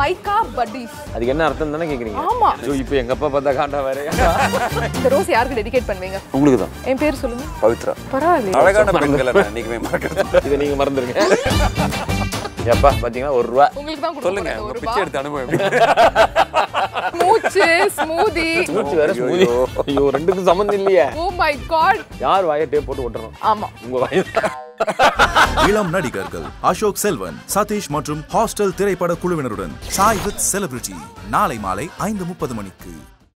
மைக்கா buddies அதுக்கு என்ன அர்த்தம் தானே கேக்குறீங்க ஆமா. ஐயோ இப்போ எங்க அப்பா பார்த்தா காண்டா வேற இந்த ரோஸ் யாருக்கு டெடிகேட் பண்ணுவீங்க உங்களுக்கு தான் என் பேர் சொல்லுங்க பவித்ரா பரவாயில்லையே அழகான பெண்களை நான் என்னைக்குமே மறக்கிறது இதை நீங்க மறந்துருங்க எப்பா பாத்தீங்கன்னா ஒரு ரூபா உங்களுக்கு தான் சொல்லுங்க கொடுங்க உங்க ஒரு பிச்சை எடுத்த அனுபவம் எப்படி மூச்சு ஸ்மூதி மூச்சு வேற ஸ்மூதி ஐயோ ரெண்டுக்கும் சம்மந்தம் இல்லையே ஓ மை காட் யார் வாயை டேப் போட்டு ஒட்டுறோம் ஆமா உங்க வாயை இளம் நடிகர்கள் அசோக் செல்வன் சதீஷ் மற்றும் ஹாஸ்டல் திரைப்பட குழுவினருடன் சாய் வித் செலிபிரிட்டி நாளை மாலை ஐந்து முப்பது மணிக்கு